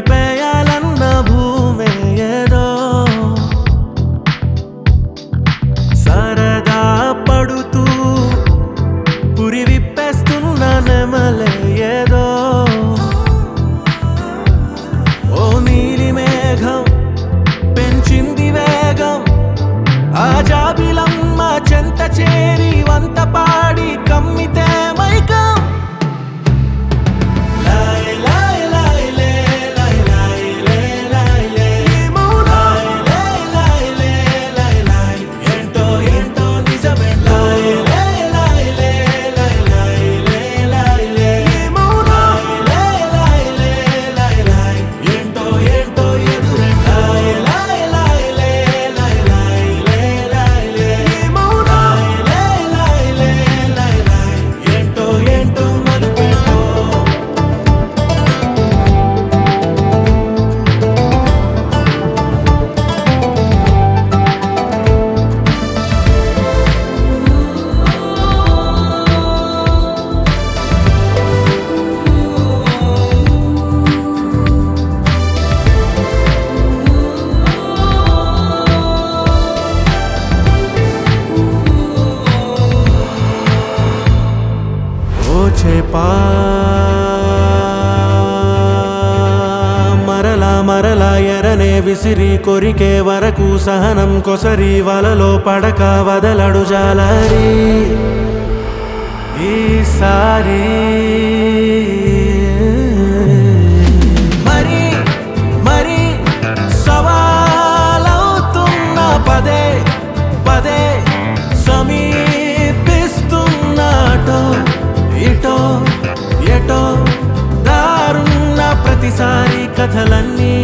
కలిపేయాలన్న భూమే ఏదో సరదా పడుతూ పురి విప్పేస్తున్న నెమలే ఏదో ఓ నీలి మేఘం పెంచింది వేగం ఆ జాబిలమ్మ చెంత చేరి వంత పాడి కమ్మితే మైకం లాయ్ లాయ్ లాయ్ లే, లాయ్ లాయ్ లే, లాయ్ లే. ఈ మౌనం. లాయ్ లాయ్ లే, లాయ్ లాయ్. ఏంటో ఏంటో నిజమే లాయ్ లాయ్ లాయ్ లే, లాయ్ లాయ్ లే, లాయ్ లే. ఈ మౌనం. లాయ్ లాయ్ లే, లాయ్ లాయ్. ఏంటో ఏంటో ఎదురే లాయ్ లాయ్ లాయ్ లే, లాయ్ లాయ్ లే, లాయ్ లే. ఈ మౌనం. లాయ్ లాయ్ లే, లాయ్ లాయ్. ఏంటో ఏంటో మలుపేటో ఓ చేపా మరలా మరలా ఎరనే విసిరి కొరికే వరకు సహనం కొసరి వలలో పడక వదలడు జాలరి ఈసారి మరి మరి సవాలవుతున్న పదే పదే సమీపిస్తున్నాటో ఇటో ఎటో దారున్న ప్రతిసారి కథలన్నీ